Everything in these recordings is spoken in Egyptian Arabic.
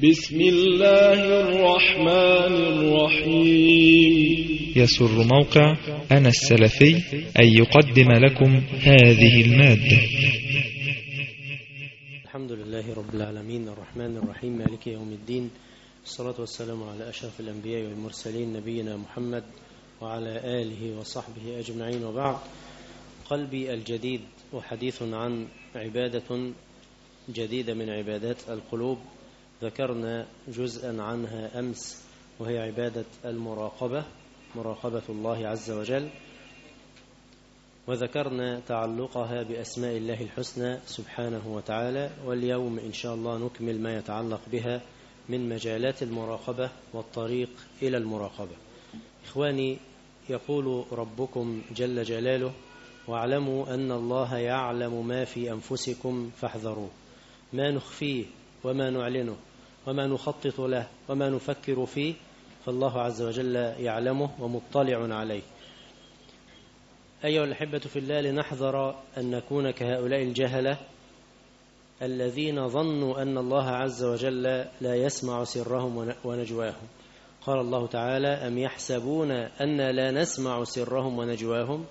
بسم الله الرحمن الرحيم يسر موقع أنا السلفي أن يقدم لكم هذه المادة الحمد لله رب العالمين الرحمن الرحيم مالك يوم الدين الصلاة والسلام على أشرف الأنبياء والمرسلين نبينا محمد وعلى آله وصحبه أجمعين وبعد قلبي الجديد وحديث عن عبادة جديدة من عبادات القلوب ذكرنا جزءا عنها أمس وهي عبادة المراقبة مراقبة الله عز وجل وذكرنا تعلقها بأسماء الله الحسنى سبحانه وتعالى واليوم إن شاء الله نكمل ما يتعلق بها من مجالات المراقبة والطريق إلى المراقبة إخواني يقول ربكم جل جلاله واعلموا أن الله يعلم ما في أنفسكم فاحذروه ما نخفيه وما نعلنه وما نخطط له وما نفكر فيه فالله عز وجل يعلمه ومطلع عليه أيها الأحبة في الله لنحذر أن نكون كهؤلاء الجهلة الذين ظنوا أن الله عز وجل لا يسمع سرهم ونجواهم قال الله تعالى أم يحسبون أن لا نسمع سرهم ونجواهم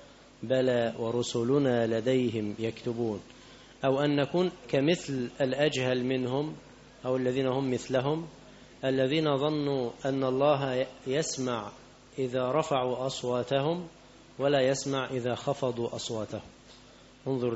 بلى ورسلنا لديهم يكتبون أو أن نكون كمثل الأجهل منهم أو الذين هم مثلهم الذين ظنوا أن الله يسمع إذا رفعوا أصواتهم ولا يسمع إذا خفضوا أصواتهم انظر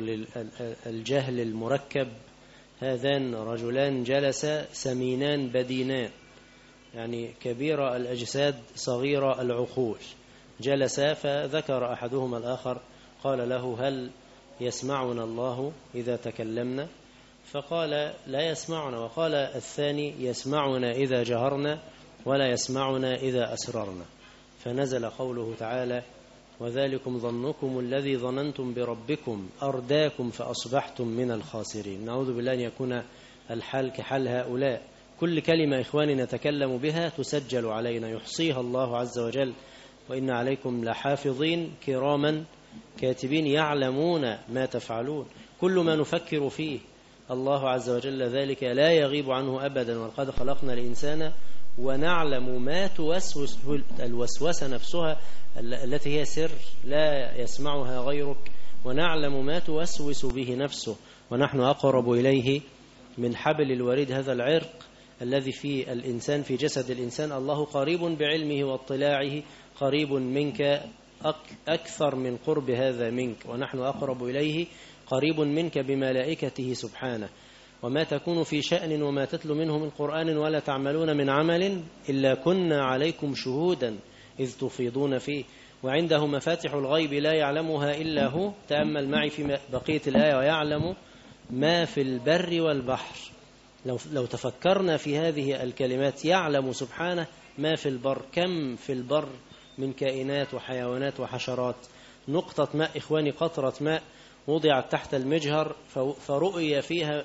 للجهل المركب هذان رجلان جلسا سمينان بدينان يعني كبير الأجساد صغير العقول جلسا فذكر أحدهما الآخر قال له هل يسمعنا الله إذا تكلمنا فقال لا يسمعنا وقال الثاني يسمعنا إذا جهرنا ولا يسمعنا إذا أسررنا فنزل قوله تعالى وذلكم ظنكم الذي ظننتم بربكم أرداكم فأصبحتم من الخاسرين نعوذ بالله أن يكون الحال كحال هؤلاء كل كلمة إخواني نتكلم بها تسجل علينا يحصيها الله عز وجل وإن عليكم لحافظين كراما كاتبين يعلمون ما تفعلون كل ما نفكر فيه الله عز وجل ذلك لا يغيب عنه أبدا ولقد خلقنا الإنسان ونعلم ما توسوس الوسوسة نفسها التي هي سر لا يسمعها غيرك ونعلم ما توسوس به نفسه ونحن أقرب إليه من حبل الوريد هذا العرق الذي في الإنسان في جسد الإنسان الله قريب بعلمه واطلاعه قريب منك أكثر من قرب هذا منك ونحن أقرب إليه قريب منك بملائكته سبحانه وما تكون في شأن وما تتلو منه من قرآن ولا تعملون من عمل إلا كنا عليكم شهودا إذ تفيضون فيه وعنده مفاتح الغيب لا يعلمها إلا هو تأمل معي في بقية الآية ويعلم ما في البر والبحر لو, لو تفكرنا في هذه الكلمات يعلم سبحانه ما في البر كم في البر من كائنات وحيوانات وحشرات نقطة ماء إخواني قطرة ماء وضعت تحت المجهر فرؤي فيها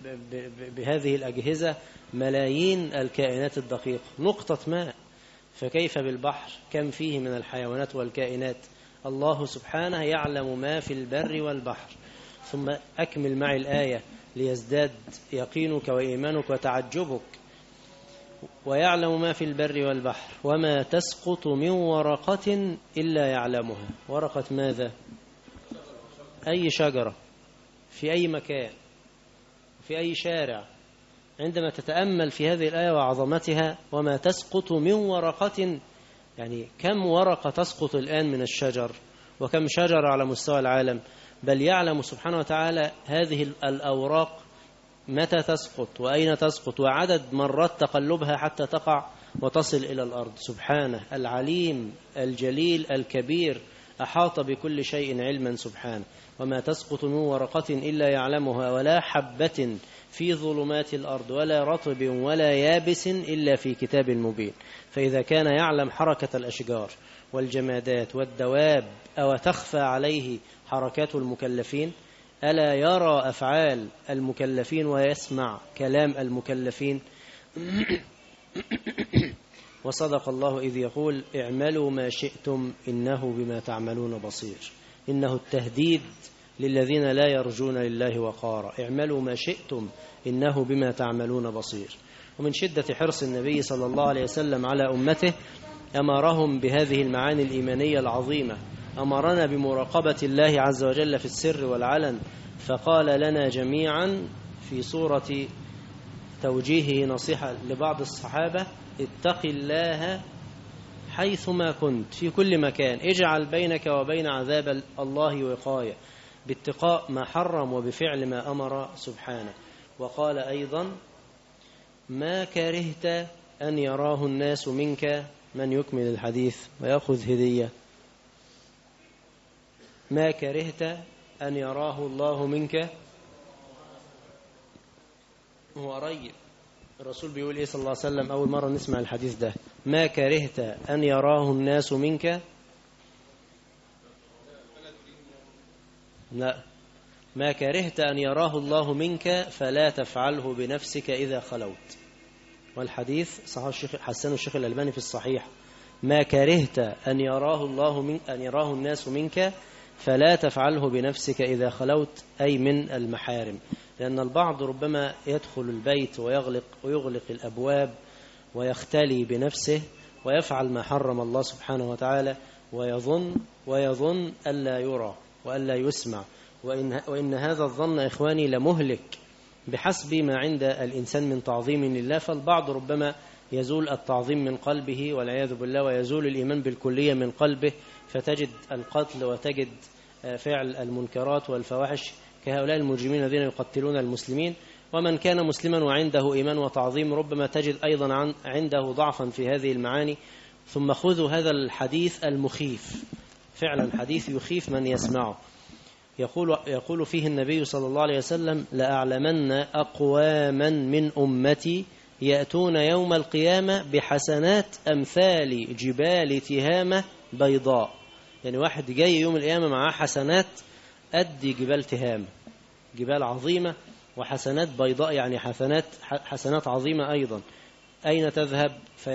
بهذه الأجهزة ملايين الكائنات الدقيقة نقطة ماء فكيف بالبحر كم فيه من الحيوانات والكائنات الله سبحانه يعلم ما في البر والبحر ثم أكمل معي الآية ليزداد يقينك وإيمانك وتعجبك ويعلم ما في البر والبحر وما تسقط من ورقة إلا يعلمها ورقة ماذا أي شجرة في أي مكان في أي شارع عندما تتأمل في هذه الآية وعظمتها وما تسقط من ورقة يعني كم ورقة تسقط الآن من الشجر وكم شجرة على مستوى العالم بل يعلم سبحانه وتعالى هذه الأوراق متى تسقط وأين تسقط وعدد مرات تقلبها حتى تقع وتصل إلى الأرض سبحانه العليم الجليل الكبير أحاط بكل شيء علما سبحانه وما تسقط من ورقة إلا يعلمها ولا حبة في ظلمات الأرض ولا رطب ولا يابس إلا في كتاب مبين فإذا كان يعلم حركة الأشجار والجمادات والدواب أو تخفى عليه حركات المكلفين ألا يرى أفعال المكلفين ويسمع كلام المكلفين وصدق الله إذ يقول اعملوا ما شئتم إنه بما تعملون بصير إنه التهديد للذين لا يرجون لله وقارا اعملوا ما شئتم إنه بما تعملون بصير ومن شدة حرص النبي صلى الله عليه وسلم على أمته أمرهم بهذه المعاني الإيمانية العظيمة أمرنا بمراقبة الله عز وجل في السر والعلن فقال لنا جميعا في صورة توجيهه نصيحة لبعض الصحابة اتق الله حيثما كنت في كل مكان اجعل بينك وبين عذاب الله وقاية باتقاء ما حرم وبفعل ما أمر سبحانه وقال أيضا ما كرهت أن يراه الناس منك من يكمل الحديث ويأخذ هدية ما كرهت أن يراه الله منك هو قريب الرسول بيقول إيه صلى الله عليه وسلم أول مرة نسمع الحديث ده ما كرهت أن يراه الناس منك لا ما كرهت أن يراه الله منك فلا تفعله بنفسك إذا خلوت والحديث صحيح الشيخ حسن الشيخ الألباني في الصحيح ما كرهت أن يراه الله من أن يراه الناس منك فلا تفعله بنفسك إذا خلوت أي من المحارم لأن البعض ربما يدخل البيت ويغلق ويغلق الأبواب ويختلي بنفسه ويفعل ما حرم الله سبحانه وتعالى ويظن ويظن ألا يرى وألا يسمع وإن, وإن هذا الظن إخواني لمهلك بحسب ما عند الإنسان من تعظيم لله فالبعض ربما يزول التعظيم من قلبه والعياذ بالله ويزول الإيمان بالكلية من قلبه فتجد القتل وتجد فعل المنكرات والفواحش كهؤلاء المجرمين الذين يقتلون المسلمين ومن كان مسلما وعنده إيمان وتعظيم ربما تجد أيضا عنده ضعفا في هذه المعاني ثم خذوا هذا الحديث المخيف فعلا حديث يخيف من يسمعه يقول, يقول فيه النبي صلى الله عليه وسلم لأعلمن أقواما من أمتي يأتون يوم القيامة بحسنات أمثال جبال تهامة بيضاء يعني واحد جاي يوم القيامة معاه حسنات قد جبال تهامة جبال عظيمة وحسنات بيضاء يعني حسنات حسنات عظيمة أيضا أين تذهب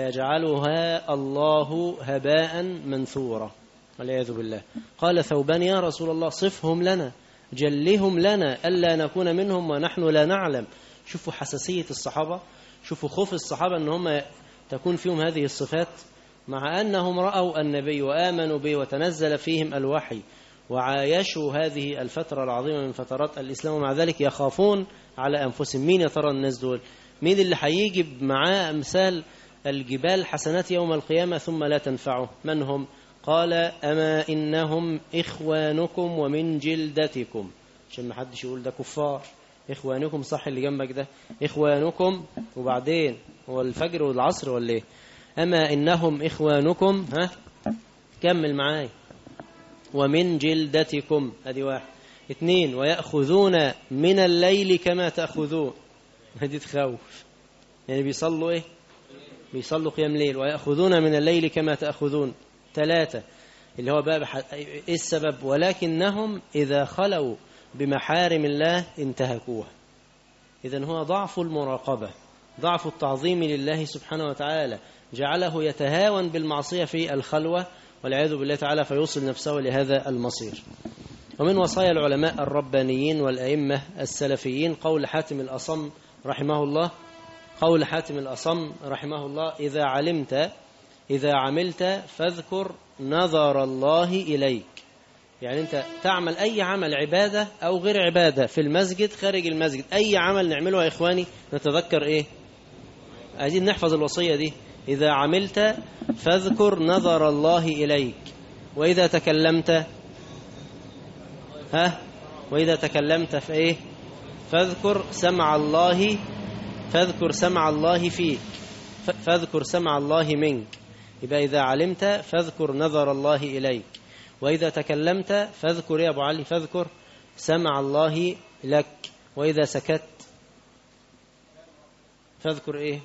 فيجعلها الله هباء منثورا والعياذ بالله قال ثوبان يا رسول الله صفهم لنا جلهم لنا ألا نكون منهم ونحن لا نعلم شوفوا حساسية الصحابة شوفوا خوف الصحابة أن هم تكون فيهم هذه الصفات مع أنهم رأوا النبي وآمنوا به وتنزل فيهم الوحي وعايشوا هذه الفترة العظيمة من فترات الإسلام ومع ذلك يخافون على أنفسهم مين يا ترى الناس دول مين اللي هيجي معاه أمثال الجبال حسنات يوم القيامة ثم لا تنفعه من هم قال أما إنهم إخوانكم ومن جلدتكم عشان ما حدش يقول ده كفار إخوانكم صح اللي جنبك ده إخوانكم وبعدين هو الفجر والعصر ولا إيه أما إنهم إخوانكم ها كمل معاي ومن جلدتكم هذه واحد اثنين ويأخذون من الليل كما تأخذون هذه تخوف يعني بيصلوا إيه بيصلوا قيام ليل ويأخذون من الليل كما تأخذون ثلاثة اللي هو باب إيه السبب ولكنهم إذا خلوا بمحارم الله انتهكوها إذن هو ضعف المراقبة ضعف التعظيم لله سبحانه وتعالى جعله يتهاون بالمعصية في الخلوة والعياذ بالله تعالى فيوصل نفسه لهذا المصير ومن وصايا العلماء الربانيين والأئمة السلفيين قول حاتم الأصم رحمه الله قول حاتم الأصم رحمه الله إذا علمت إذا عملت فاذكر نظر الله إليك يعني أنت تعمل أي عمل عبادة أو غير عبادة في المسجد خارج المسجد أي عمل نعمله يا إخواني نتذكر إيه عايزين نحفظ الوصية دي إذا عملت فاذكر نظر الله إليك وإذا تكلمت ها وإذا تكلمت في إيه فاذكر سمع الله فاذكر سمع الله فيك فاذكر سمع الله منك يبقى إذا علمت فاذكر نظر الله إليك وإذا تكلمت فاذكر يا أبو علي فاذكر سمع الله لك وإذا سكت فاذكر إيه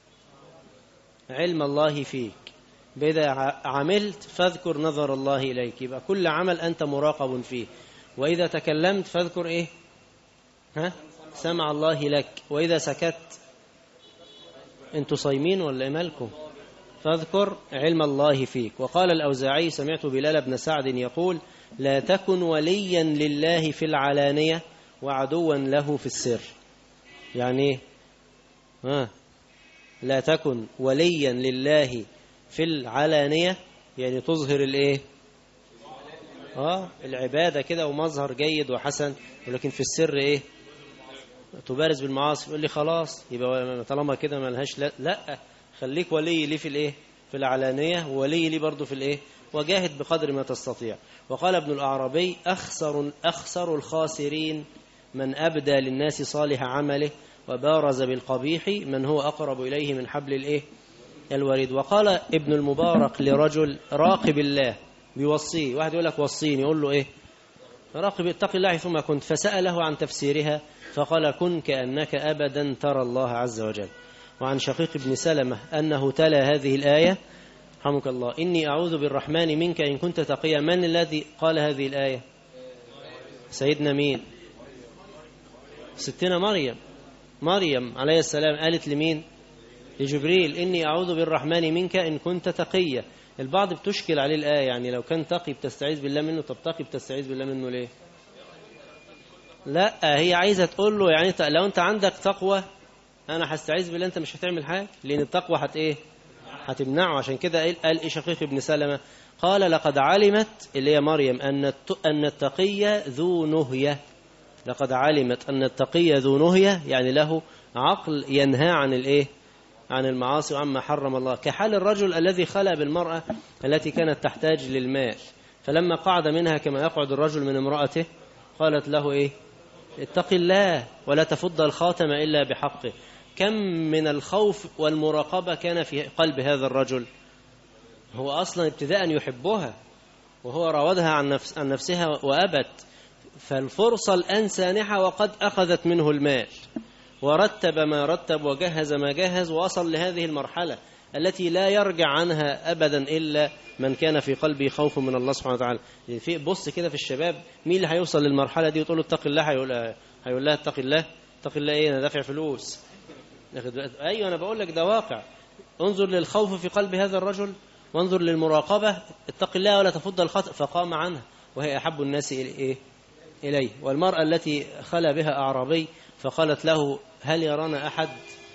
علم الله فيك إذا عملت فاذكر نظر الله إليك يبقى كل عمل أنت مراقب فيه وإذا تكلمت فاذكر إيه ها سمع الله لك وإذا سكت أنتوا صايمين ولا إيه مالكم فاذكر علم الله فيك وقال الأوزاعي سمعت بلال بن سعد يقول لا تكن وليا لله في العلانية وعدوا له في السر يعني ايه ها لا تكن وليا لله في العلانية يعني تظهر الايه اه العبادة كده ومظهر جيد وحسن ولكن في السر ايه تبارز بالمعاصي يقول لي خلاص يبقى طالما كده ملهاش لا, لا خليك ولي لي في الايه في العلانية وولي لي برضه في الايه وجاهد بقدر ما تستطيع وقال ابن الأعرابي أخسر, أخسر الخاسرين من أبدى للناس صالح عمله وبارز بالقبيح من هو أقرب إليه من حبل الإيه الوريد وقال ابن المبارك لرجل راقب الله بيوصيه واحد يقول لك وصيني يقول له إيه راقب اتق الله ثم كنت فسأله عن تفسيرها فقال كن كأنك أبدا ترى الله عز وجل وعن شقيق بن سلمة أنه تلا هذه الآية رحمك الله إني أعوذ بالرحمن منك إن كنت تقيا من الذي قال هذه الآية سيدنا مين ستنا مريم مريم عليه السلام قالت لمين لجبريل إني أعوذ بالرحمن منك إن كنت تقيا البعض بتشكل عليه الآية يعني لو كان تقي بتستعيذ بالله منه طب تقي بتستعيذ بالله منه ليه لا هي عايزة تقول له يعني لو أنت عندك تقوى أنا هستعيذ بالله أنت مش هتعمل حاجة لأن التقوى هت إيه هتمنعه عشان كده قال إيه شقيق ابن سلمة قال لقد علمت اللي هي مريم أن أن التقي ذو نهية لقد علمت أن التقي ذو نهية يعني له عقل ينهى عن الإيه عن المعاصي وعما حرم الله كحال الرجل الذي خلى بالمرأة التي كانت تحتاج للمال فلما قعد منها كما يقعد الرجل من امرأته قالت له إيه اتق الله ولا تفض الخاتم إلا بحقه كم من الخوف والمراقبة كان في قلب هذا الرجل هو أصلا ابتداء يحبها وهو راودها عن, نفس عن نفسها وأبت فالفرصة الآن سانحة وقد أخذت منه المال ورتب ما رتب وجهز ما جهز ووصل لهذه المرحلة التي لا يرجع عنها أبدا إلا من كان في قلبه خوف من الله سبحانه وتعالى يعني في بص كده في الشباب مين اللي هيوصل للمرحلة دي وتقول له اتق الله هيقول هيقول لها اتق الله اتق الله ايه انا دافع فلوس ايوه انا بقول لك ده واقع انظر للخوف في قلب هذا الرجل وانظر للمراقبة اتق الله ولا تفض الخطأ فقام عنها وهي أحب الناس إيه إليه والمرأة التي خلى بها أعرابي فقالت له هل يرانا أحد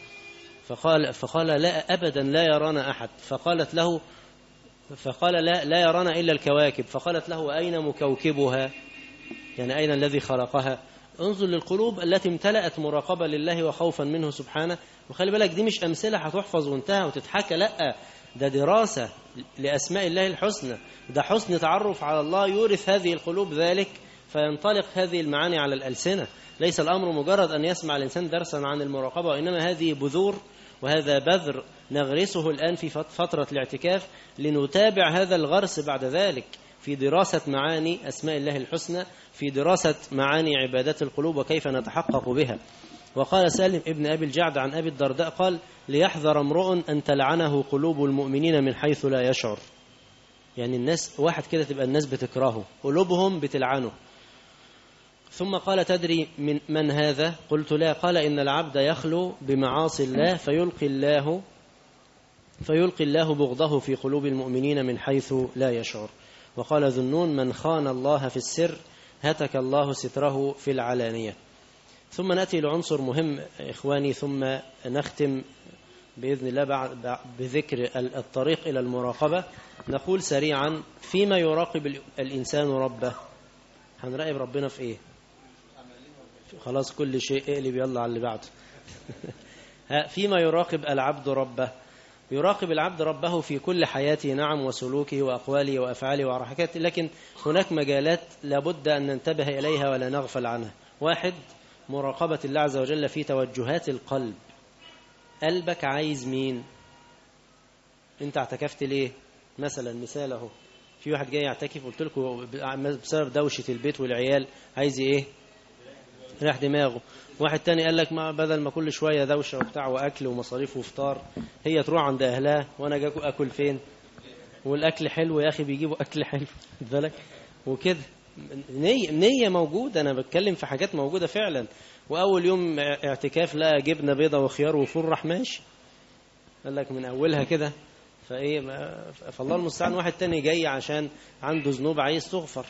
فقال, فقال لا أبدا لا يرانا أحد فقالت له فقال لا, لا يرانا إلا الكواكب فقالت له أين مكوكبها يعني أين الذي خلقها انظر للقلوب التي امتلأت مراقبة لله وخوفا منه سبحانه وخلي بالك دي مش أمثلة هتحفظ وانتهى وتتحكى لا ده دراسة لأسماء الله الحسنى ده حسن تعرف على الله يورث هذه القلوب ذلك فينطلق هذه المعاني على الألسنة ليس الأمر مجرد أن يسمع الإنسان درسا عن المراقبة وإنما هذه بذور وهذا بذر نغرسه الآن في فترة الاعتكاف لنتابع هذا الغرس بعد ذلك في دراسة معاني أسماء الله الحسنى في دراسة معاني عبادات القلوب وكيف نتحقق بها وقال سالم ابن أبي الجعد عن أبي الدرداء قال ليحذر امرؤ أن تلعنه قلوب المؤمنين من حيث لا يشعر يعني الناس واحد كده تبقى الناس بتكرهه قلوبهم بتلعنه ثم قال تدري من, من هذا قلت لا قال إن العبد يخلو بمعاصي الله فيلقي الله فيلقي الله بغضه في قلوب المؤمنين من حيث لا يشعر وقال ذنون من خان الله في السر هتك الله ستره في العلانية ثم نأتي لعنصر مهم إخواني ثم نختم بإذن الله بعد بذكر الطريق إلى المراقبة نقول سريعا فيما يراقب الإنسان ربه هنراقب ربنا في إيه خلاص كل شيء اقلب يلا على اللي بعده فيما يراقب العبد ربه يراقب العبد ربه في كل حياته نعم وسلوكه وأقواله وأفعاله وحركاته لكن هناك مجالات لابد أن ننتبه إليها ولا نغفل عنها واحد مراقبة الله عز وجل في توجهات القلب قلبك عايز مين انت اعتكفت ليه مثلا مثال اهو في واحد جاي يعتكف قلت لكم بسبب دوشة البيت والعيال عايز ايه راح دماغه واحد تاني قال لك ما بدل ما كل شوية دوشة وبتاع وأكل ومصاريف وفطار هي تروح عند أهلها وأنا جاكو أكل فين والأكل حلو يا أخي بيجيبوا أكل حلو بالك وكده نية, نية موجودة أنا بتكلم في حاجات موجودة فعلا وأول يوم اعتكاف لقى جبنة بيضة وخيار وفول راح ماشي قال لك من أولها كده فإيه فالله المستعان واحد تاني جاي عشان عنده ذنوب عايز تغفر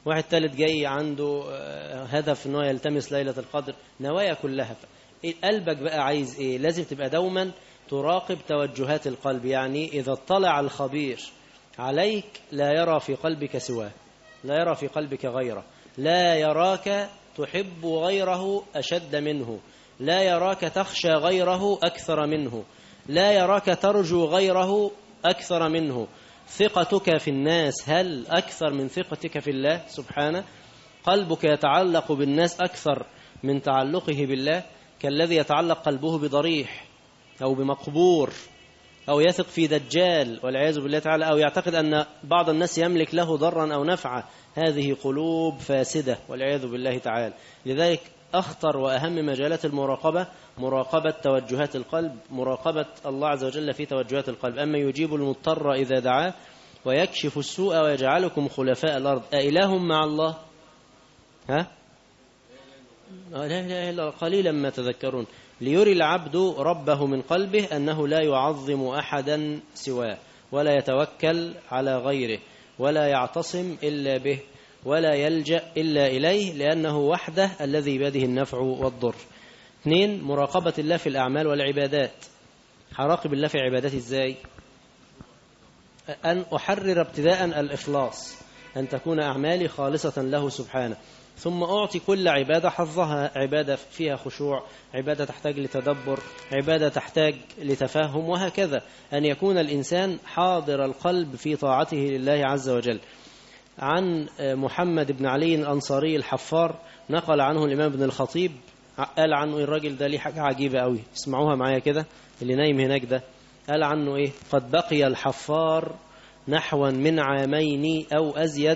واحد ثالث جاي عنده آه، هدف ان هو يلتمس ليلة القدر نوايا كلها إيه قلبك بقى عايز ايه لازم تبقى دوما تراقب توجهات القلب يعني إذا اطلع الخبير عليك لا يرى في قلبك سواه لا يرى في قلبك غيره لا يراك تحب غيره أشد منه لا يراك تخشى غيره أكثر منه لا يراك ترجو غيره أكثر منه ثقتك في الناس هل أكثر من ثقتك في الله سبحانه قلبك يتعلق بالناس أكثر من تعلقه بالله كالذي يتعلق قلبه بضريح أو بمقبور أو يثق في دجال والعياذ بالله تعالى أو يعتقد أن بعض الناس يملك له ضرا أو نفعا هذه قلوب فاسدة والعياذ بالله تعالى لذلك أخطر وأهم مجالات المراقبة مراقبة توجهات القلب مراقبة الله عز وجل في توجهات القلب أما يجيب المضطر إذا دعاه ويكشف السوء ويجعلكم خلفاء الأرض أإله مع الله ها لا إله إلا قليلا ما تذكرون ليري العبد ربه من قلبه أنه لا يعظم أحدا سواه ولا يتوكل على غيره ولا يعتصم إلا به ولا يلجأ إلا إليه لأنه وحده الذي بيده النفع والضر اثنين مراقبة الله في الأعمال والعبادات هراقب الله في عباداتي إزاي أن أحرر ابتداء الإخلاص أن تكون أعمالي خالصة له سبحانه ثم أعطي كل عبادة حظها عبادة فيها خشوع عبادة تحتاج لتدبر عبادة تحتاج لتفهم وهكذا أن يكون الإنسان حاضر القلب في طاعته لله عز وجل عن محمد بن علي الأنصاري الحفار نقل عنه الإمام ابن الخطيب قال عنه الراجل ده ليه حاجة عجيبة قوي اسمعوها معايا كده اللي نايم هناك ده قال عنه إيه قد بقي الحفار نحوا من عامين أو أزيد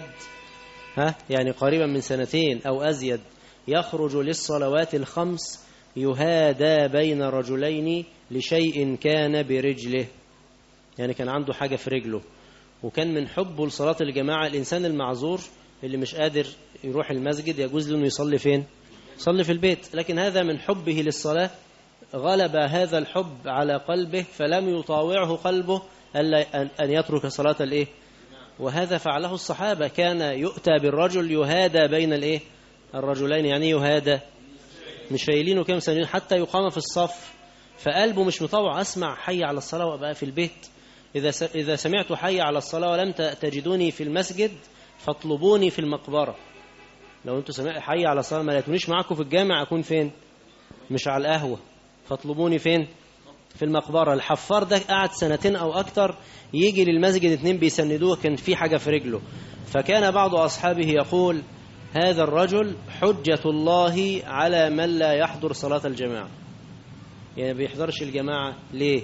ها يعني قريبا من سنتين أو أزيد يخرج للصلوات الخمس يهادى بين رجلين لشيء كان برجله يعني كان عنده حاجة في رجله وكان من حبه لصلاة الجماعة الإنسان المعذور اللي مش قادر يروح المسجد يجوز له انه يصلي فين يصلي في البيت لكن هذا من حبه للصلاة غلب هذا الحب على قلبه فلم يطاوعه قلبه ألا أن يترك صلاة الإيه وهذا فعله الصحابة كان يؤتى بالرجل يهادى بين الإيه الرجلين يعني يهادى مش شايلينه كام سنين حتى يقام في الصف فقلبه مش مطوع أسمع حي على الصلاة وأبقى في البيت إذا إذا سمعت حي على الصلاة ولم تجدوني في المسجد فاطلبوني في المقبرة لو انتوا سمعت حي على الصلاة ما لقيتونيش معاكم في الجامع أكون فين مش على القهوة فاطلبوني فين في المقبرة الحفار ده قعد سنتين أو أكتر يجي للمسجد اتنين بيسندوه كان في حاجة في رجله فكان بعض أصحابه يقول هذا الرجل حجة الله على من لا يحضر صلاة الجماعة يعني بيحضرش الجماعة ليه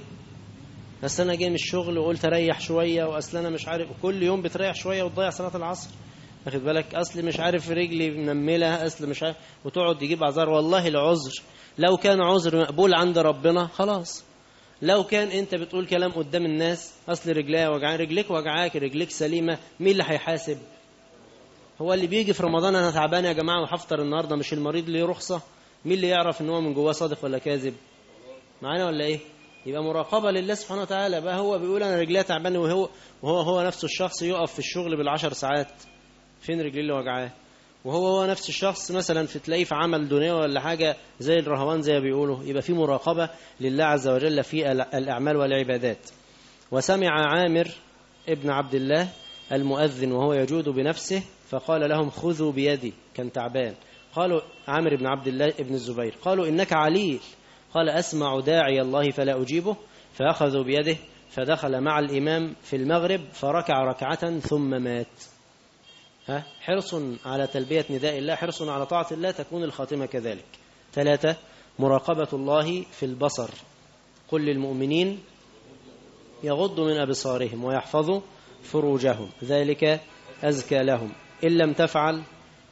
أصل أنا جاي من الشغل وقلت أريح شوية وأصل أنا مش عارف كل يوم بتريح شوية وتضيع صلاة العصر واخد بالك أصل مش عارف رجلي منملة أصل مش عارف وتقعد تجيب أعذار والله العذر لو كان عذر مقبول عند ربنا خلاص لو كان انت بتقول كلام قدام الناس اصل رجليها وجعان رجليك وجعاك رجليك سليمه مين اللي هيحاسب هو اللي بيجي في رمضان انا تعبان يا جماعه وهفطر النهارده مش المريض ليه رخصه مين اللي يعرف ان هو من جواه صادق ولا كاذب معانا ولا ايه يبقى مراقبه لله سبحانه وتعالى بقى هو بيقول انا رجليها تعبان وهو وهو هو نفسه الشخص يقف في الشغل بالعشر ساعات فين رجليه اللي وجعاه وهو هو نفس الشخص مثلا في تلاقيه في عمل دنيا ولا حاجة زي الرهوان زي ما بيقولوا يبقى في مراقبة لله عز وجل في الأعمال والعبادات وسمع عامر ابن عبد الله المؤذن وهو يجود بنفسه فقال لهم خذوا بيدي كان تعبان قالوا عامر بن عبد الله ابن الزبير قالوا إنك عليل قال أسمع داعي الله فلا أجيبه فأخذوا بيده فدخل مع الإمام في المغرب فركع ركعة ثم مات ها حرص على تلبية نداء الله حرص على طاعة الله تكون الخاتمة كذلك ثلاثة مراقبة الله في البصر قل للمؤمنين يغضوا من أبصارهم ويحفظوا فروجهم ذلك أزكى لهم إن لم تفعل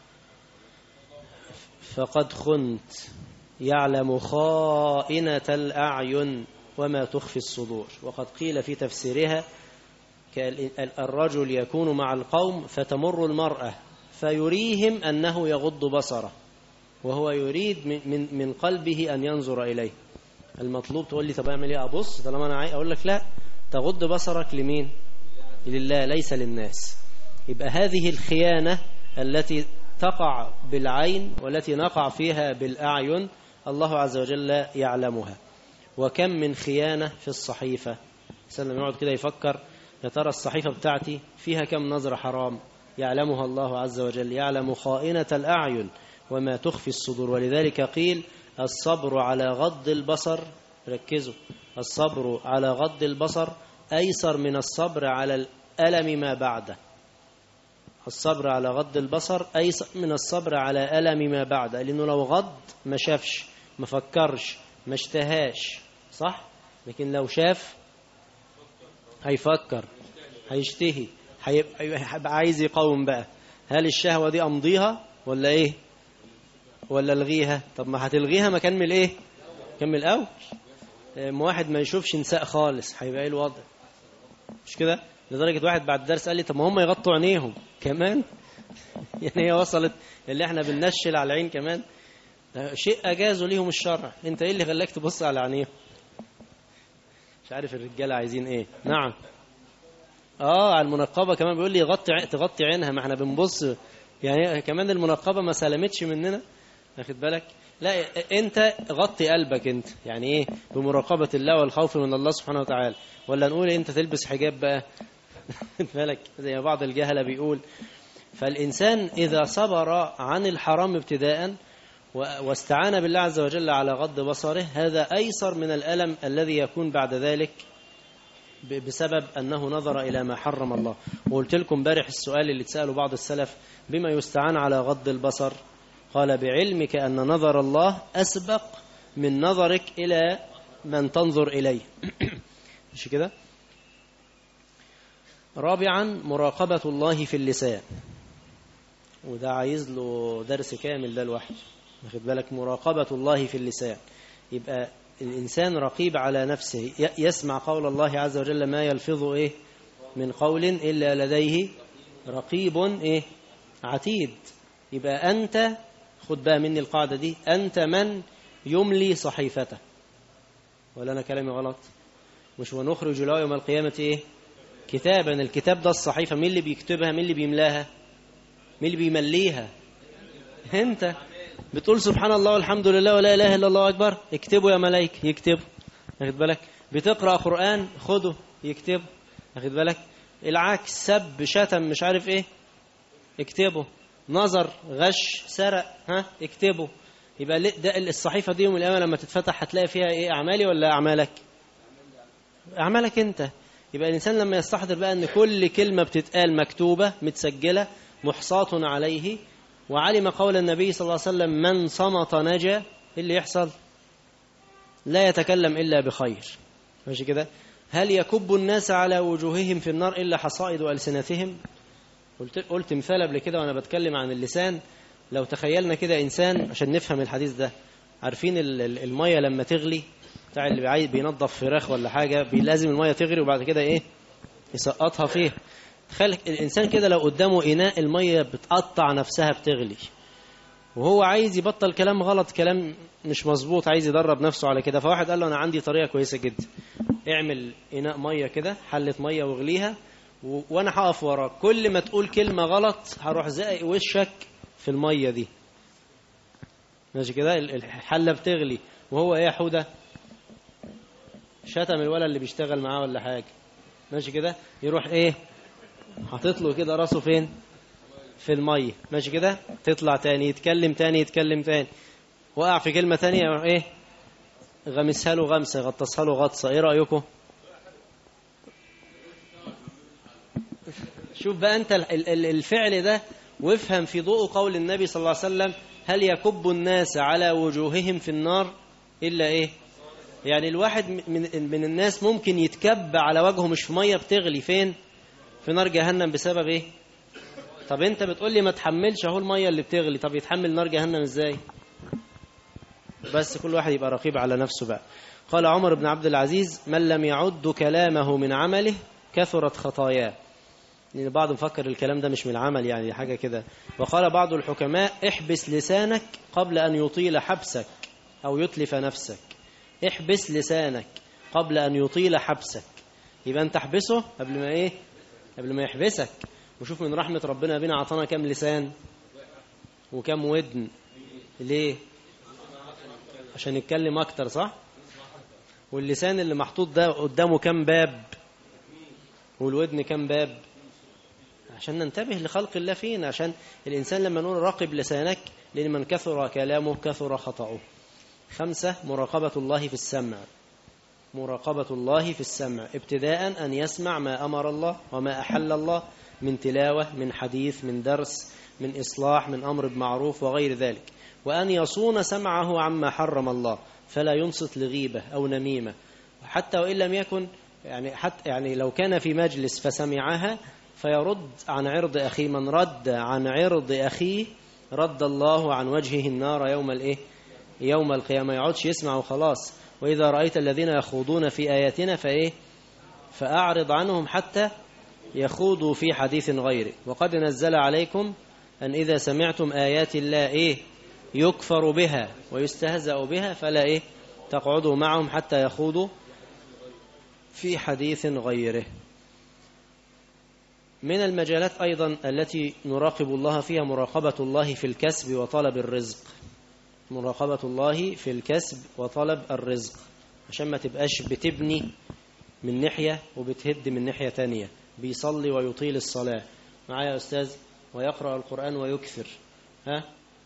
فقد خنت يعلم خائنة الأعين وما تخفي الصدور وقد قيل في تفسيرها الرجل يكون مع القوم فتمر المرأة فيريهم أنه يغض بصره وهو يريد من, من قلبه أن ينظر إليه المطلوب تقول لي طب اعمل ايه ابص طالما انا عايز اقول لك لا تغض بصرك لمين لله ليس للناس يبقى هذه الخيانة التي تقع بالعين والتي نقع فيها بالأعين الله عز وجل يعلمها وكم من خيانة في الصحيفة سلم يقعد كده يفكر يا ترى الصحيفة بتاعتي فيها كم نظرة حرام يعلمها الله عز وجل يعلم خائنة الأعين وما تخفي الصدور ولذلك قيل الصبر على غض البصر ركزوا الصبر على غض البصر أيسر من الصبر على الألم ما بعده الصبر على غض البصر أيسر من الصبر على ألم ما بعده لأنه لو غض ما شافش ما فكرش ما اشتهاش صح لكن لو شاف هيفكر هيشتهي هيبقى عايز يقاوم بقى هل الشهوة دي أمضيها ولا إيه ولا الغيها طب ما هتلغيها ما كمل إيه كمل أول ما واحد ما يشوفش نساء خالص هيبقى إيه الوضع مش كده لدرجة واحد بعد الدرس قال لي طب ما هم يغطوا عينيهم كمان يعني هي وصلت اللي احنا بننشل على العين كمان شيء أجازوا ليهم الشرع انت ايه اللي خلاك تبص على عينيهم مش عارف الرجاله عايزين ايه نعم اه على المنقبه كمان بيقول لي غطي تغطي عينها ما احنا بنبص يعني كمان المنقبه ما سلمتش مننا واخد بالك لا انت غطي قلبك انت يعني ايه بمراقبه الله والخوف من الله سبحانه وتعالى ولا نقول انت تلبس حجاب بقى واخد بالك زي بعض الجهله بيقول فالانسان اذا صبر عن الحرام ابتداء واستعان بالله عز وجل على غض بصره هذا أيسر من الألم الذي يكون بعد ذلك بسبب أنه نظر إلى ما حرم الله وقلت لكم بارح السؤال اللي تسأله بعض السلف بما يستعان على غض البصر قال بعلمك أن نظر الله أسبق من نظرك إلى من تنظر إليه مش كده رابعا مراقبة الله في اللسان وده عايز له درس كامل ده لوحده واخد بالك مراقبة الله في اللسان يبقى الإنسان رقيب على نفسه يسمع قول الله عز وجل ما يلفظ إيه من قول إلا لديه رقيب إيه عتيد يبقى أنت خد بقى مني القاعدة دي أنت من يملي صحيفته ولا أنا كلامي غلط مش ونخرج له يوم القيامة إيه كتابا الكتاب ده الصحيفة مين اللي بيكتبها مين اللي بيملاها مين اللي بيمليها انت بتقول سبحان الله والحمد لله ولا اله الا الله اكبر اكتبوا يا ملائكه يكتبوا واخد بالك بتقرا قران خده يكتبوا واخد بالك العكس سب شتم مش عارف ايه اكتبه نظر غش سرق ها اكتبه يبقى ده الصحيفه دي يوم القيامه لما تتفتح هتلاقي فيها ايه اعمالي ولا اعمالك اعمالك انت يبقى الانسان لما يستحضر بقى ان كل كلمه بتتقال مكتوبه متسجله محصاة عليه وعلم قول النبي صلى الله عليه وسلم من صمت نجا إيه اللي يحصل لا يتكلم إلا بخير ماشي كده هل يكب الناس على وجوههم في النار إلا حصائد ألسنتهم قلت, قلت مثال قبل كده وأنا بتكلم عن اللسان لو تخيلنا كده إنسان عشان نفهم الحديث ده عارفين المية لما تغلي بتاع اللي عايز بينظف فراخ ولا حاجة لازم المية تغلي وبعد كده إيه يسقطها فيه تخيل الإنسان كده لو قدامه إناء المية بتقطع نفسها بتغلي وهو عايز يبطل كلام غلط كلام مش مظبوط عايز يدرب نفسه على كده فواحد قال له أنا عندي طريقة كويسة جدا اعمل إناء مية كده حلة مية واغليها و... وأنا هقف وراك كل ما تقول كلمة غلط هروح زقق وشك في المية دي ماشي كده الحلة بتغلي وهو ايه يا حودة شتم الولد اللي بيشتغل معاه ولا حاجة ماشي كده يروح ايه حاطط له كده راسه فين في المية ماشي كده تطلع تاني يتكلم تاني يتكلم تاني وقع في كلمة تانية يروح ايه غمسها له غمسة غطسها له غطسة ايه رأيكم شوف بقى انت الفعل ده وافهم في ضوء قول النبي صلى الله عليه وسلم هل يكب الناس على وجوههم في النار إلا إيه يعني الواحد من, من الناس ممكن يتكب على وجهه مش في مية بتغلي فين في نار جهنم بسبب إيه طب انت بتقول لي ما تحملش اهو المية اللي بتغلي طب يتحمل نار جهنم ازاي بس كل واحد يبقى رقيب على نفسه بقى قال عمر بن عبد العزيز من لم يعد كلامه من عمله كثرت خطاياه لأن بعض مفكر الكلام ده مش من العمل يعني حاجة كده وقال بعض الحكماء احبس لسانك قبل أن يطيل حبسك أو يتلف نفسك احبس لسانك قبل أن يطيل حبسك يبقى أنت احبسه قبل ما إيه قبل ما يحبسك وشوف من رحمة ربنا بنا عطانا كم لسان وكم ودن ليه عشان يتكلم أكتر صح واللسان اللي محطوط ده قدامه كم باب والودن كم باب عشان ننتبه لخلق الله فينا عشان الإنسان لما نقول راقب لسانك لأن من كثر كلامه كثر خطأه خمسة مراقبة الله في السمع مراقبة الله في السمع ابتداء أن يسمع ما أمر الله وما أحل الله من تلاوة من حديث من درس من إصلاح من أمر بمعروف وغير ذلك وأن يصون سمعه عما حرم الله فلا ينصت لغيبة أو نميمة حتى وإن لم يكن يعني حتى يعني لو كان في مجلس فسمعها فيرد عن عرض أخيه من رد عن عرض أخيه رد الله عن وجهه النار يوم الإيه يوم القيامة يقعدش يسمع وخلاص وإذا رأيت الذين يخوضون في آياتنا فإيه فأعرض عنهم حتى يخوضوا في حديث غيره وقد نزل عليكم أن إذا سمعتم آيات الله إيه يكفر بها ويستهزأ بها فلا إيه تقعدوا معهم حتى يخوضوا في حديث غيره من المجالات أيضا التي نراقب الله فيها مراقبة الله في الكسب وطلب الرزق مراقبة الله في الكسب وطلب الرزق عشان ما تبقاش بتبني من ناحية وبتهد من ناحية تانية بيصلي ويطيل الصلاة معايا يا أستاذ ويقرأ القرآن ويكثر ها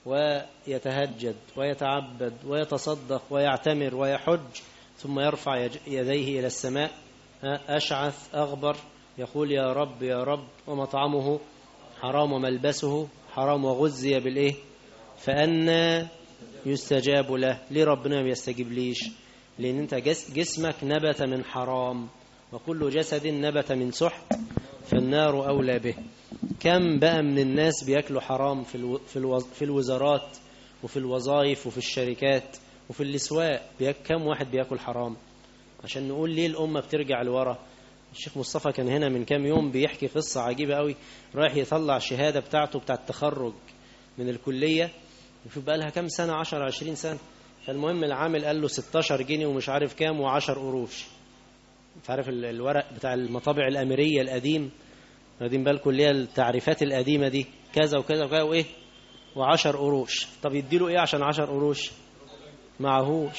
ويتهجد ويتعبد ويتصدق ويعتمر ويحج ثم يرفع يديه إلى السماء أشعث أغبر يقول يا رب يا رب ومطعمه حرام وملبسه حرام وغزي بالإيه فأنا يستجاب له ليه ربنا ما بيستجيب ليش لأن أنت جسمك نبت من حرام وكل جسد نبت من سحت فالنار أولى به كم بقى من الناس بياكلوا حرام في في الوزارات وفي الوظائف وفي الشركات وفي الاسواق كم واحد بياكل حرام عشان نقول ليه الأمة بترجع لورا الشيخ مصطفى كان هنا من كام يوم بيحكي قصة عجيبة قوي رايح يطلع الشهادة بتاعته بتاع التخرج من الكلية شوف بقى لها كام سنة 10 20 سنة فالمهم العامل قال له 16 جنيه ومش عارف كام و10 قروش انت عارف الورق بتاع المطابع الأميرية القديم واخدين بالكم اللي هي التعريفات القديمة دي كذا وكذا وكذا وإيه و10 قروش طب يديله إيه عشان 10 قروش معهوش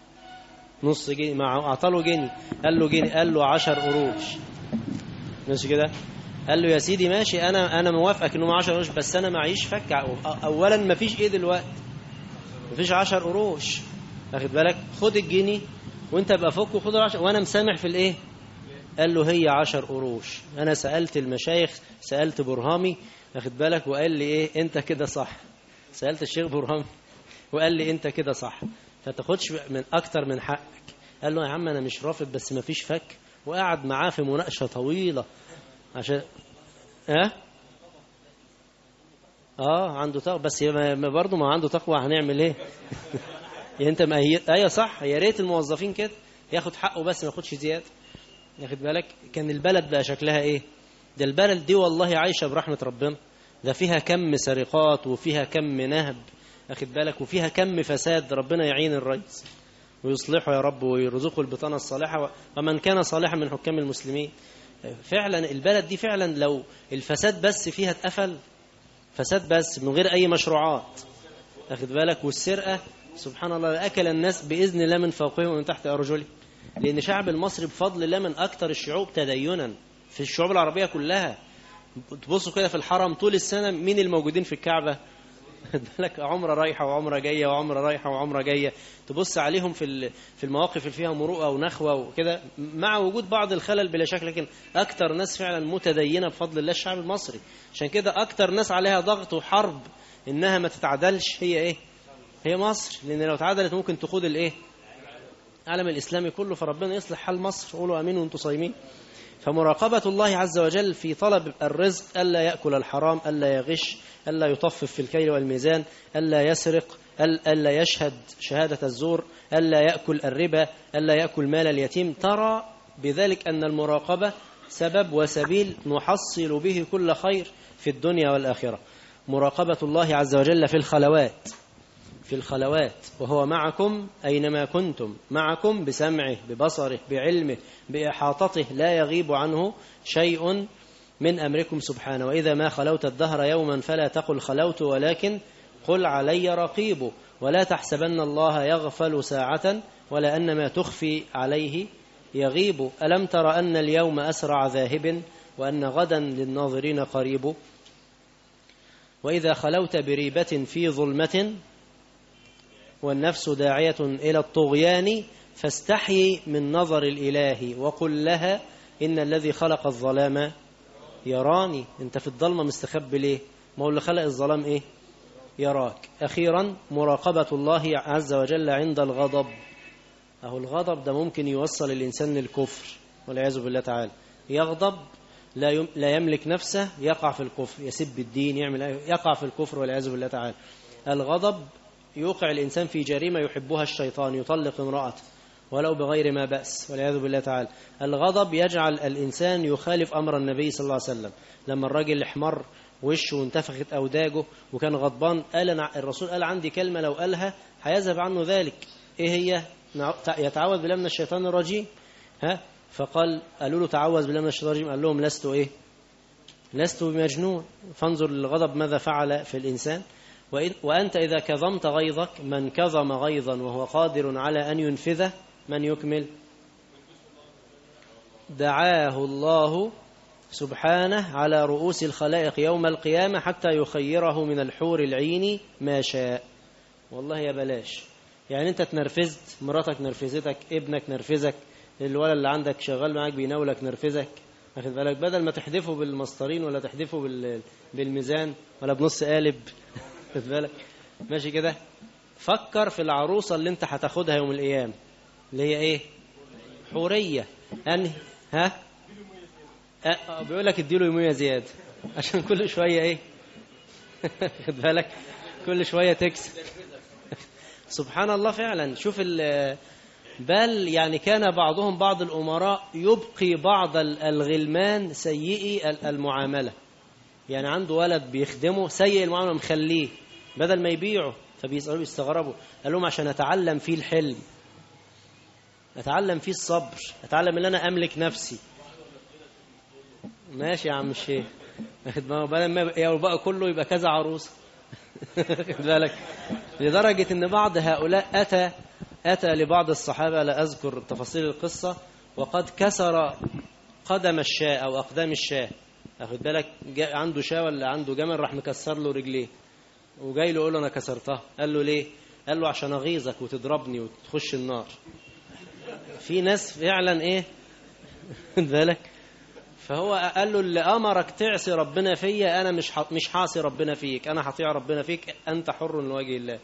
نص جنيه معه أعطاله جنيه قال له جنيه قال له 10 قروش مش كده قال له يا سيدي ماشي انا انا موافقك انه 10 قروش بس انا معيش فك اولا ما فيش ايه دلوقتي ما فيش 10 قروش واخد بالك خد الجنيه وانت بقى فك وخد ال10 وانا مسامح في الايه قال له هي 10 قروش انا سالت المشايخ سالت برهامي واخد بالك وقال لي ايه انت كده صح سالت الشيخ برهامي وقال لي انت كده صح فتاخدش من اكتر من حقك قال له يا عم انا مش رافض بس ما فيش فك وقعد معاه في مناقشه طويله عشان اه اه عنده تقوى بس ما برضه ما عنده تقوى هنعمل ايه يعني انت ما هي ايوه صح يا ريت الموظفين كده ياخد حقه بس ما ياخدش زياده ياخد بالك كان البلد بقى شكلها ايه ده البلد دي والله عايشه برحمه ربنا ده فيها كم سرقات وفيها كم نهب اخد بالك وفيها كم فساد ربنا يعين الرئيس ويصلحه يا رب ويرزقه البطانه الصالحه ومن كان صالحا من حكام المسلمين فعلا البلد دي فعلا لو الفساد بس فيها اتقفل فساد بس من غير أي مشروعات أخذ بالك والسرقة سبحان الله أكل الناس بإذن الله من فوقهم ومن تحت أرجلهم لأن شعب المصري بفضل الله من أكثر الشعوب تدينا في الشعوب العربية كلها تبصوا كده في الحرم طول السنة مين الموجودين في الكعبة بالك عمرة رايحة وعمرة جاية وعمرة رايحة وعمرة جاية تبص عليهم في في المواقف اللي فيها مروءة ونخوة وكده مع وجود بعض الخلل بلا شك لكن أكتر ناس فعلا متدينة بفضل الله الشعب المصري عشان كده أكتر ناس عليها ضغط وحرب إنها ما تتعدلش هي إيه هي مصر لأن لو تعدلت ممكن تخوض الإيه العالم الإسلامي كله فربنا يصلح حال مصر قولوا أمين وأنتم صايمين فمراقبة الله عز وجل في طلب الرزق ألا يأكل الحرام ألا يغش ألا يطفف في الكيل والميزان ألا يسرق ألا يشهد شهادة الزور ألا يأكل الربا ألا يأكل مال اليتيم ترى بذلك أن المراقبة سبب وسبيل نحصل به كل خير في الدنيا والآخرة مراقبة الله عز وجل في الخلوات في الخلوات وهو معكم أينما كنتم معكم بسمعه ببصره بعلمه بإحاطته لا يغيب عنه شيء من أمركم سبحانه وإذا ما خلوت الدهر يوما فلا تقل خلوت ولكن قل علي رقيب ولا تحسبن الله يغفل ساعة ولا أن ما تخفي عليه يغيب ألم تر أن اليوم أسرع ذاهب وأن غدا للناظرين قريب وإذا خلوت بريبة في ظلمة والنفس داعية إلى الطغيان فاستحي من نظر الإله وقل لها إن الذي خلق الظلام يراني أنت في الظلمة مستخبي ليه ما هو اللي خلق الظلام إيه يراك أخيرا مراقبة الله عز وجل عند الغضب أهو الغضب ده ممكن يوصل الإنسان للكفر والعياذ بالله تعالى يغضب لا يم- لا يملك نفسه يقع في الكفر يسب الدين يعمل أي- يقع في الكفر والعياذ بالله تعالى الغضب يوقع الإنسان في جريمة يحبها الشيطان يطلق امرأته ولو بغير ما بأس والعياذ بالله تعالى الغضب يجعل الإنسان يخالف أمر النبي صلى الله عليه وسلم لما الراجل احمر وشه وانتفخت أوداجه وكان غضبان قال أنا الرسول قال عندي كلمة لو قالها هيذهب عنه ذلك إيه هي نع- يتعوذ بالله من الشيطان الرجيم ها فقال قالوا له تعوذ بالله من الشيطان الرجيم قال لهم لست إيه لست بمجنون فانظر للغضب ماذا فعل في الإنسان وإن وأنت إذا كظمت غيظك من كظم غيظا وهو قادر على أن ينفذه من يكمل دعاه الله سبحانه على رؤوس الخلائق يوم القيامة حتى يخيره من الحور العين ما شاء والله يا بلاش يعني انت تنرفزت مراتك نرفزتك ابنك نرفزك الولد اللي عندك شغال معاك بيناولك نرفزك واخد بالك بدل ما تحدفه بالمسطرين ولا تحدفه بال- بالميزان ولا بنص قالب واخد بالك ماشي كده فكر في العروسة اللي انت هتاخدها يوم القيامة اللي هي ايه حورية انهي ها أه بيقول لك اديله يومية زيادة عشان كل شوية ايه خد بالك كل شوية تكسب سبحان الله فعلا شوف ال- بل يعني كان بعضهم بعض الأمراء يبقي بعض ال- الغلمان سيئي ال- المعاملة يعني عنده ولد بيخدمه سيء المعاملة مخليه بدل ما يبيعه فبيسألوا يستغربوا قال لهم عشان أتعلم فيه الحلم أتعلم فيه الصبر أتعلم ان أنا أملك نفسي ماشي يا عم الشيخ واخد بالك؟ بدل ما يبقى بقى كله يبقى كذا عروسه واخد بالك لدرجة ان بعض هؤلاء أتى أتى لبعض الصحابة لا أذكر تفاصيل القصة وقد كسر قدم الشاة أو أقدام الشاة واخد بالك جا- عنده شاة ولا عنده جمل راح مكسر له رجليه وجاي له يقول له أنا كسرتها قال له ليه؟ قال له عشان أغيظك وتضربني وتخش النار في ناس فعلا إيه واخد بالك فهو قال له اللي امرك تعصي ربنا فيا انا مش ح- مش حاصي ربنا فيك انا هطيع ربنا فيك انت حر لوجه الله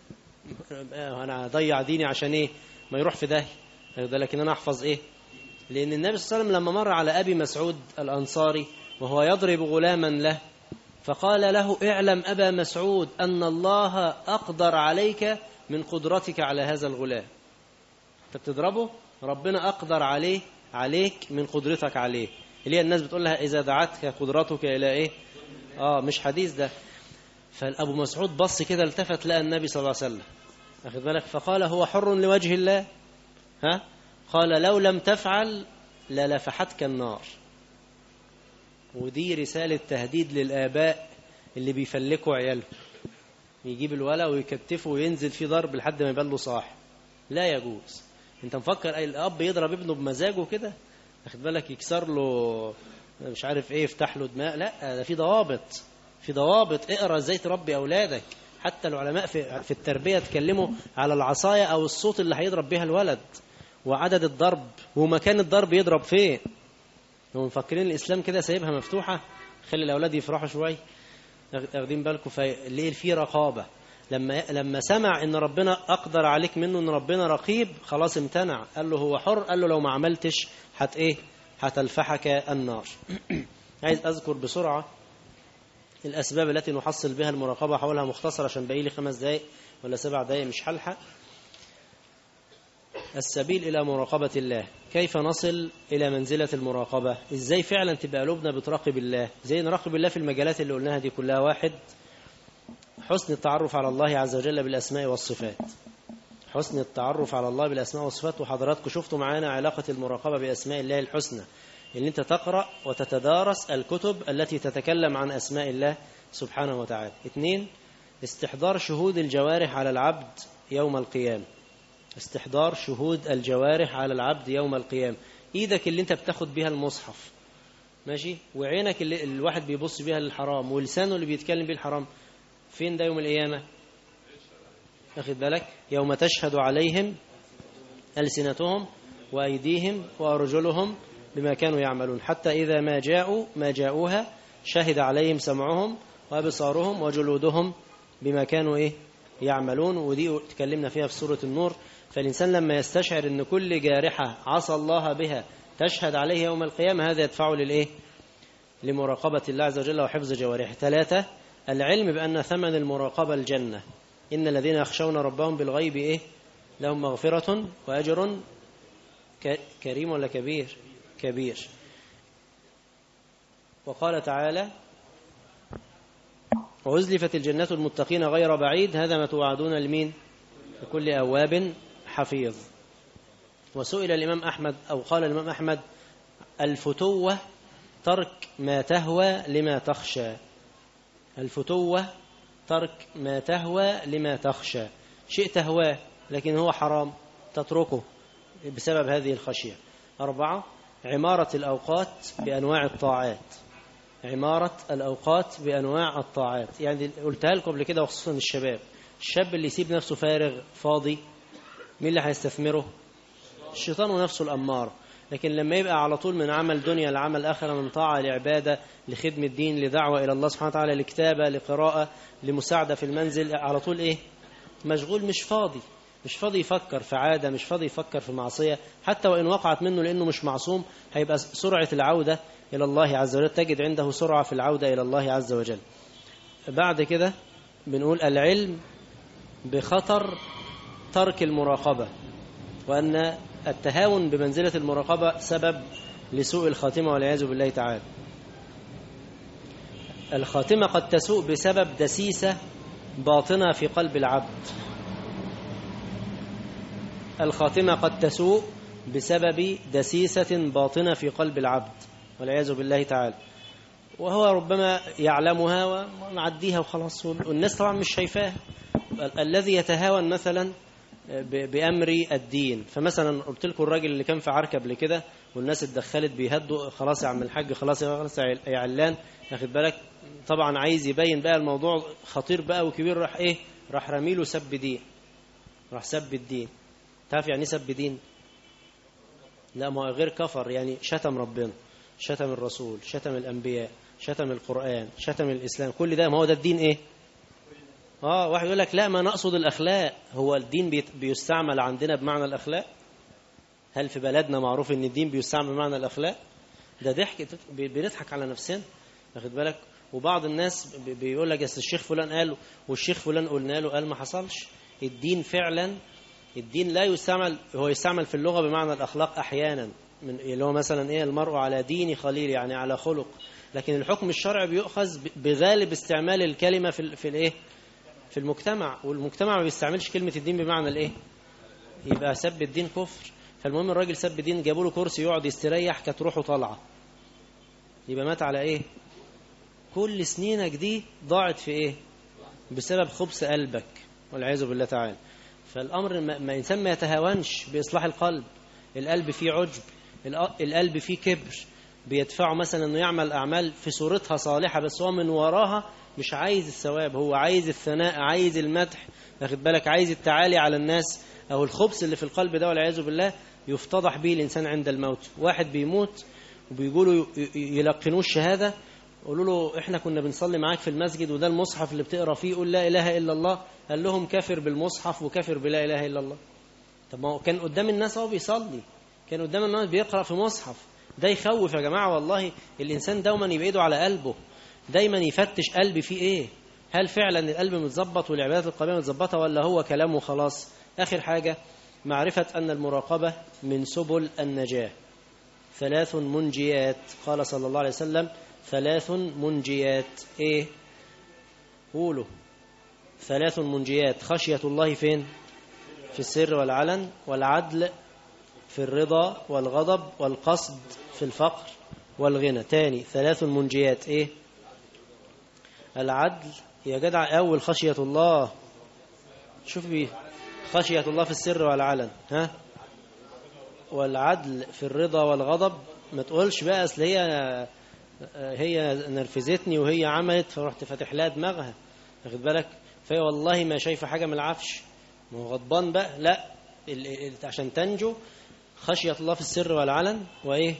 انا هضيع ديني عشان ايه ما يروح في داهيه ده لكن انا احفظ ايه لان النبي صلى الله عليه وسلم لما مر على ابي مسعود الانصاري وهو يضرب غلاما له فقال له اعلم ابا مسعود ان الله اقدر عليك من قدرتك على هذا الغلام انت بتضربه ربنا اقدر عليه عليك من قدرتك عليه اللي هي الناس بتقول لها اذا دعتك قدرتك الى ايه اه مش حديث ده فابو مسعود بص كده التفت لقى النبي صلى الله عليه وسلم واخد بالك فقال هو حر لوجه الله ها قال لو لم تفعل للفحتك النار ودي رسالة تهديد للآباء اللي بيفلكوا عيالهم يجيب الولا ويكتفه وينزل فيه ضرب لحد ما يبان له صاح لا يجوز انت مفكر اي الاب يضرب ابنه بمزاجه كده واخد بالك يكسر له مش عارف ايه يفتح له دماغ لا ده في ضوابط في ضوابط اقرا ازاي تربي اولادك حتى العلماء في في التربيه اتكلموا على العصايه او الصوت اللي هيضرب بيها الولد وعدد الضرب ومكان الضرب يضرب فين هم مفكرين الاسلام كده سايبها مفتوحه خلي الاولاد يفرحوا شويه واخدين بالكم فليه في رقابه لما لما سمع ان ربنا اقدر عليك منه ان ربنا رقيب خلاص امتنع قال له هو حر قال له لو ما عملتش هت ايه هتلفحك النار عايز اذكر بسرعه الاسباب التي نحصل بها المراقبه حولها مختصر عشان باقي لي خمس دقائق ولا سبع دقائق مش هلحق السبيل إلى مراقبة الله كيف نصل إلى منزلة المراقبة إزاي فعلا تبقى قلوبنا بتراقب الله إزاي نراقب الله في المجالات اللي قلناها دي كلها واحد حسن التعرف على الله عز وجل بالأسماء والصفات حسن التعرف على الله بالأسماء والصفات وحضراتكم شفتوا معانا علاقة المراقبة بأسماء الله الحسنى اللي انت تقرأ وتتدارس الكتب التي تتكلم عن أسماء الله سبحانه وتعالى اثنين استحضار شهود الجوارح على العبد يوم القيامة استحضار شهود الجوارح على العبد يوم القيامة ايدك اللي انت بتاخد بيها المصحف ماشي وعينك اللي الواحد بيبص بيها للحرام ولسانه اللي بيتكلم بيه الحرام فين ده يوم القيامة أخذ بالك يوم تشهد عليهم ألسنتهم وأيديهم وأرجلهم بما كانوا يعملون حتى إذا ما جاءوا ما جاءوها شهد عليهم سمعهم وأبصارهم وجلودهم بما كانوا إيه يعملون ودي تكلمنا فيها في سورة النور فالإنسان لما يستشعر أن كل جارحة عصى الله بها تشهد عليه يوم القيامة هذا يدفعه للإيه لمراقبة الله عز وجل وحفظ جوارحه ثلاثة العلم بأن ثمن المراقبة الجنة إن الذين يخشون ربهم بالغيب إيه لهم مغفرة وأجر كريم ولا كبير كبير وقال تعالى وأزلفت الجنة المتقين غير بعيد هذا ما توعدون لمين لكل أواب حفيظ وسئل الإمام أحمد أو قال الإمام أحمد الفتوة ترك ما تهوى لما تخشى الفتوة ترك ما تهوى لما تخشى شيء تهواه لكن هو حرام تتركه بسبب هذه الخشية أربعة عمارة الأوقات بأنواع الطاعات عمارة الأوقات بأنواع الطاعات يعني قلتها لكم قبل كده وخصوصا الشباب الشاب اللي يسيب نفسه فارغ فاضي مين اللي هيستثمره الشيطان ونفسه الأمار لكن لما يبقى على طول من عمل دنيا لعمل آخرة من طاعة لعبادة لخدمة دين لدعوة إلى الله سبحانه وتعالى لكتابة لقراءة لمساعدة في المنزل على طول إيه مشغول مش فاضي مش فاضي يفكر في عادة مش فاضي يفكر في معصية حتى وإن وقعت منه لأنه مش معصوم هيبقى سرعة العودة إلى الله عز وجل تجد عنده سرعة في العودة إلى الله عز وجل بعد كده بنقول العلم بخطر ترك المراقبة وأن التهاون بمنزلة المراقبة سبب لسوء الخاتمة والعياذ بالله تعالى الخاتمة قد تسوء بسبب دسيسة باطنة في قلب العبد الخاتمة قد تسوء بسبب دسيسة باطنة في قلب العبد والعياذ بالله تعالى وهو ربما يعلمها ونعديها وخلاص والناس طبعا مش شايفاها الذي يتهاون مثلا بأمر الدين فمثلا قلت لكم الراجل اللي كان في عركة قبل كده والناس اتدخلت بيهدوا خلاص يا عم الحاج خلاص يا خلاص يا علان ياخد بالك طبعا عايز يبين بقى الموضوع خطير بقى وكبير راح ايه راح رميله سب دين راح سب الدين تعرف يعني سب دين لا ما غير كفر يعني شتم ربنا شتم الرسول شتم الأنبياء شتم القرآن شتم الإسلام كل ده ما هو ده الدين إيه آه واحد يقول لك لا ما نقصد الأخلاق هو الدين بيستعمل عندنا بمعنى الأخلاق هل في بلدنا معروف ان الدين بيستعمل بمعنى الأخلاق ده ضحك بنضحك على نفسنا واخد بالك وبعض الناس بيقول لك اصل الشيخ فلان قال والشيخ فلان قلنا له قال ما حصلش الدين فعلا الدين لا يستعمل هو يستعمل في اللغة بمعنى الأخلاق أحيانا من اللي هو مثلا إيه المرء على دين خليل يعني على خلق لكن الحكم الشرعي بيؤخذ بغالب استعمال الكلمة في في الإيه في المجتمع والمجتمع ما بيستعملش كلمة الدين بمعنى الإيه يبقى سب الدين كفر فالمهم الراجل سب الدين جابوا له كرسي يقعد يستريح كانت روحه طالعة يبقى مات على إيه كل سنينك دي ضاعت في إيه بسبب خبث قلبك والعياذ بالله تعالى فالأمر ما إنسان ما يتهاونش بإصلاح القلب القلب فيه عجب القلب فيه كبر بيدفعه مثلا أنه يعمل أعمال في صورتها صالحة بس هو من وراها مش عايز الثواب هو عايز الثناء عايز المدح واخد بالك عايز التعالي على الناس أو الخبث اللي في القلب ده والعياذ بالله يفتضح به الإنسان عند الموت واحد بيموت وبيقولوا يلقنوه الشهادة قولوا له احنا كنا بنصلي معاك في المسجد وده المصحف اللي بتقرا فيه قول لا اله الا الله قال لهم كافر بالمصحف وكافر بلا اله الا الله طب ما هو كان قدام الناس هو بيصلي كان قدام الناس بيقرا في مصحف ده يخوف يا جماعه والله الانسان دوما يبقى ايده على قلبه دايما يفتش قلبي فيه ايه هل فعلا القلب متظبط والعبادات القلبيه متظبطه ولا هو كلام وخلاص اخر حاجه معرفه ان المراقبه من سبل النجاه ثلاث منجيات قال صلى الله عليه وسلم ثلاث منجيات ايه قولوا ثلاث منجيات خشية الله فين في السر والعلن والعدل في الرضا والغضب والقصد في الفقر والغنى تاني ثلاث المنجيات ايه العدل يا جدع اول خشية الله شوف بيه خشية الله في السر والعلن ها والعدل في الرضا والغضب ما تقولش بقى اصل هي هي نرفزتني وهي عملت فرحت فاتح لها دماغها واخد بالك فهي والله ما شايفه حاجه من العفش ما هو غضبان بقى لا ال- ال- عشان تنجو خشيه الله في السر والعلن وايه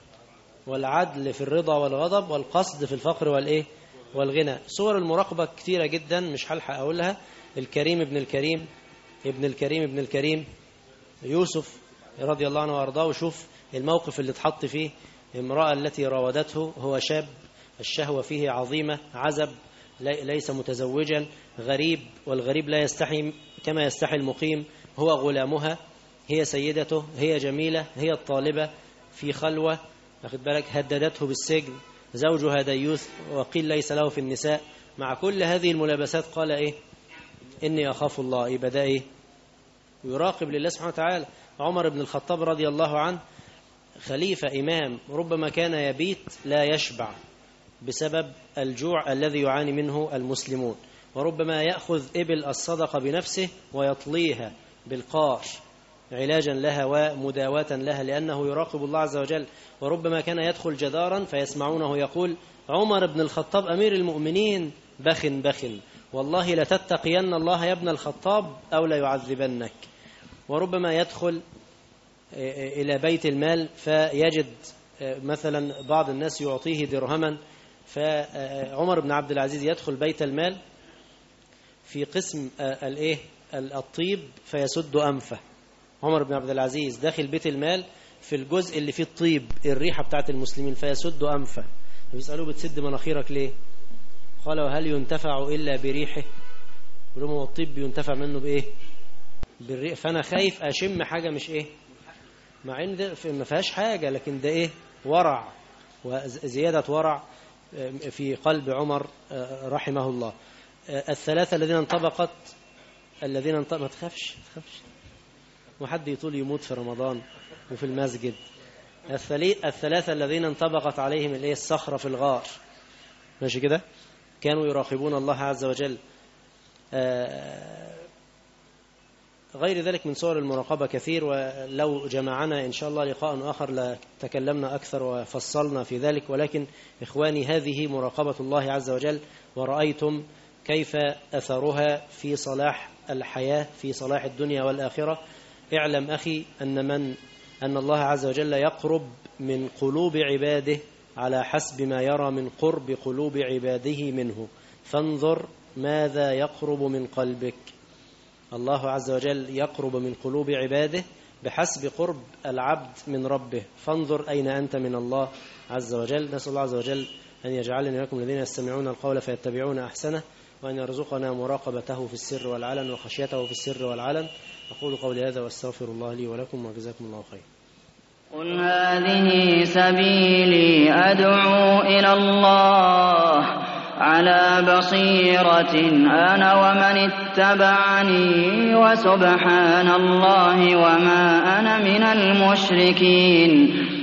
والعدل في الرضا والغضب والقصد في الفقر والايه والغنى صور المراقبه كثيره جدا مش هلحق اقولها الكريم ابن الكريم ابن الكريم ابن الكريم يوسف رضي الله عنه وارضاه وشوف الموقف اللي اتحط فيه امرأة التي راودته هو شاب الشهوة فيه عظيمة عزب لي- ليس متزوجا غريب والغريب لا يستحي كما يستحي المقيم هو غلامها هي سيدته هي جميلة هي الطالبة في خلوة واخد بالك هددته بالسجن زوجها ديوث وقيل ليس له في النساء مع كل هذه الملابسات قال ايه إني أخاف الله يبقى ده ايه يراقب لله سبحانه وتعالى عمر بن الخطاب رضي الله عنه خليفة إمام ربما كان يبيت لا يشبع بسبب الجوع الذي يعاني منه المسلمون وربما يأخذ إبل الصدقة بنفسه ويطليها بالقار علاجا لها ومداواة لها لأنه يراقب الله عز وجل وربما كان يدخل جدارا فيسمعونه يقول عمر بن الخطاب أمير المؤمنين بخ بخ والله لتتقين الله يا ابن الخطاب أو لا يعذبنك وربما يدخل إلى بيت المال فيجد مثلا بعض الناس يعطيه درهما فعمر بن عبد العزيز يدخل بيت المال في قسم الايه الطيب فيسد انفه عمر بن عبد العزيز داخل بيت المال في الجزء اللي فيه الطيب الريحه بتاعت المسلمين فيسد انفه بيسالوه بتسد مناخيرك ليه قال وهل ينتفع الا بريحه يقول لهم هو الطيب بينتفع منه بايه بالريح فانا خايف اشم حاجه مش ايه مع ان ده ما فيهاش حاجه لكن ده ايه ورع وزياده ورع في قلب عمر رحمه الله الثلاثه الذين انطبقت الذين انطبقت ما تخافش ما تخافش وحد يطول يموت في رمضان وفي المسجد الثلاثه الذين انطبقت عليهم الايه الصخره في الغار ماشي كده كانوا يراقبون الله عز وجل غير ذلك من صور المراقبة كثير ولو جمعنا إن شاء الله لقاء آخر لتكلمنا أكثر وفصلنا في ذلك ولكن إخواني هذه مراقبة الله عز وجل ورأيتم كيف أثرها في صلاح الحياة في صلاح الدنيا والآخرة اعلم أخي أن من أن الله عز وجل يقرب من قلوب عباده على حسب ما يرى من قرب قلوب عباده منه فانظر ماذا يقرب من قلبك الله عز وجل يقرب من قلوب عباده بحسب قرب العبد من ربه فانظر أين أنت من الله عز وجل نسأل الله عز وجل أن يجعلنا لكم الذين يستمعون القول فيتبعون أحسنه وأن يرزقنا مراقبته في السر والعلن وخشيته في السر والعلن أقول قولي هذا واستغفر الله لي ولكم وجزاكم الله خير قل هذه سبيلي أدعو إلى الله على بصيرة أنا ومن اتبعني وسبحان الله وما أنا من المشركين